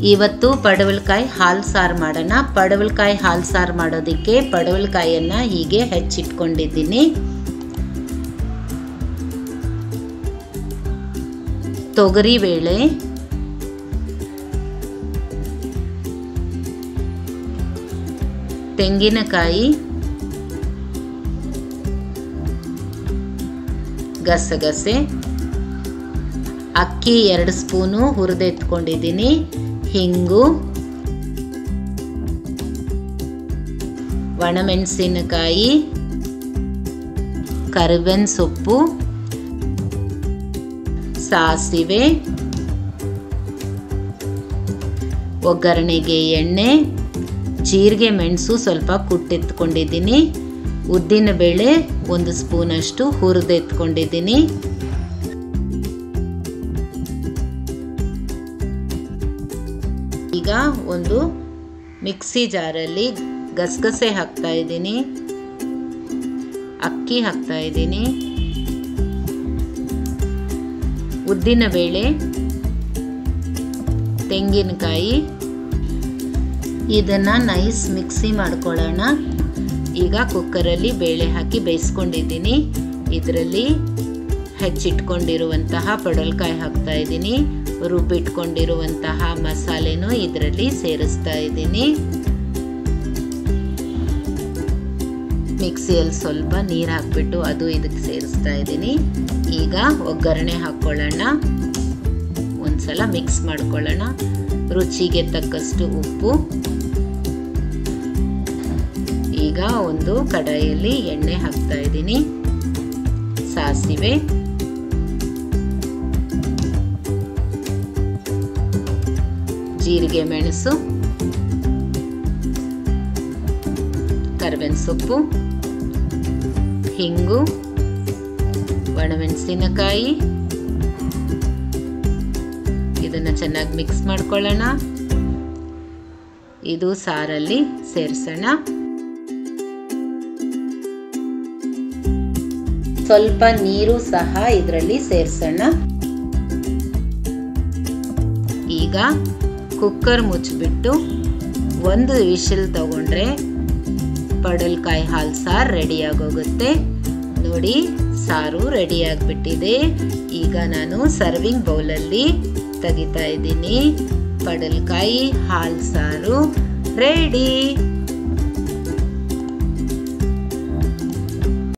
ಇವತ್ತು ಪಡವಲಕಾಯಿ ಹಾಲು ಸಾರು ಮಾಡೋಣ ಪಡವಲಕಾಯಿ ಹಾಲು ಸಾರು ಮಾಡೋದಕ್ಕೆ ಪಡವಲಕಾಯಿಯನ್ನು ಹೀಗೆ ಹೆಚ್ಚಿಟ್ಕೊಂಡಿದ್ದೀನಿ ತೊಗರಿಬೇಳೆ ತೆಂಗಿನಕಾಯಿ ಗಸಗಸೆ ಅಕ್ಕಿ ಎರಡು ಸ್ಪೂನು ಹುರಿದೆತ್ಕೊಂಡಿದ್ದೀನಿ ಹಿಂಗು ಒಣಮೆಣಸಿನಕಾಯಿ ಕರಿಬೇವಿನ ಸೊಪ್ಪು ಸಾಸಿವೆ ಒಗ್ಗರಣೆಗೆ ಎಣ್ಣೆ ಜೀರಿಗೆ ಮೆಣಸು ಸ್ವಲ್ಪ ಕುಟ್ಟೆತ್ಕೊಂಡಿದ್ದೀನಿ ಉದ್ದಿನ ಬೇಳೆ ಒಂದು ಸ್ಪೂನಷ್ಟು ಹುರಿದೆತ್ಕೊಂಡಿದ್ದೀನಿ ಈಗ ಒಂದು ಮಿಕ್ಸಿ ಜಾರಲ್ಲಿ ಗಸಗಸೆ ಹಾಕ್ತಾ ಇದ್ದೀನಿ ಅಕ್ಕಿ ಹಾಕ್ತಾ ಇದ್ದೀನಿ ಉದ್ದಿನ ಬೇಳೆ ತೆಂಗಿನಕಾಯಿ ಇದನ್ನು ನೈಸ್ ಮಿಕ್ಸಿ ಮಾಡ್ಕೊಳ್ಳೋಣ ಈಗ ಕುಕ್ಕರಲ್ಲಿ ಬೇಳೆ ಹಾಕಿ ಬೇಯಿಸ್ಕೊಂಡಿದ್ದೀನಿ ಇದರಲ್ಲಿ ಹೆಚ್ಚಿಟ್ಕೊಂಡಿರುವಂತಹ ಪಡಲ್ಕಾಯಿ ಹಾಕ್ತಾ ಇದ್ದೀನಿ ರುಬ್ಬಿಟ್ಕೊಂಡಿರುವಂತಹ ಮಸಾಲೆನೂ ಇದರಲ್ಲಿ ಸೇರಿಸ್ತಾ ಇದ್ದೀನಿ ಮಿಕ್ಸಿಯಲ್ಲಿ ಸ್ವಲ್ಪ ನೀರು ಹಾಕ್ಬಿಟ್ಟು ಅದು ಇದಕ್ಕೆ ಸೇರಿಸ್ತಾ ಇದ್ದೀನಿ ಈಗ ಒಗ್ಗರಣೆ ಹಾಕ್ಕೊಳ್ಳೋಣ ಒಂದ್ಸಲ ಮಿಕ್ಸ್ ಮಾಡ್ಕೊಳ್ಳೋಣ ರುಚಿಗೆ ತಕ್ಕಷ್ಟು ಉಪ್ಪು ಈಗ ಒಂದು ಕಡಾಯಿಯಲ್ಲಿ ಎಣ್ಣೆ ಹಾಕ್ತಾ ಇದ್ದೀನಿ ಸಾಸಿವೆ ಜೀರಿಗೆ ಮೆಣಸು ಕರಿಬೇವಿನ ಸೊಪ್ಪು ಹಿಂಗು ಒಣಮೆಣಸಿನಕಾಯಿ ಇದನ್ನು ಚೆನ್ನಾಗಿ ಮಿಕ್ಸ್ ಮಾಡ್ಕೊಳ್ಳೋಣ ಇದು ಸಾರಲ್ಲಿ ಸೇರಿಸೋಣ ಸ್ವಲ್ಪ ನೀರು ಸಹ ಇದರಲ್ಲಿ ಸೇರಿಸೋಣ ಈಗ ಕುಕ್ಕರ್ ಮುಚ್ಚಿಬಿಟ್ಟು ಒಂದು ವಿಶಿಲ್ ತಗೊಂಡ್ರೆ ಪಡಲ್ಕಾಯಿ ಹಾಲು ಸಾರು ರೆಡಿಯಾಗೋಗುತ್ತೆ ನೋಡಿ ಸಾರು ರೆಡಿ ಆಗಿಬಿಟ್ಟಿದೆ ಈಗ ನಾನು ಸರ್ವಿಂಗ್ ಬೌಲಲ್ಲಿ ತೆಗಿತಾ ಇದ್ದೀನಿ ಪಡಲ್ಕಾಯಿ ಹಾಲು ಸಾರು ರೆಡಿ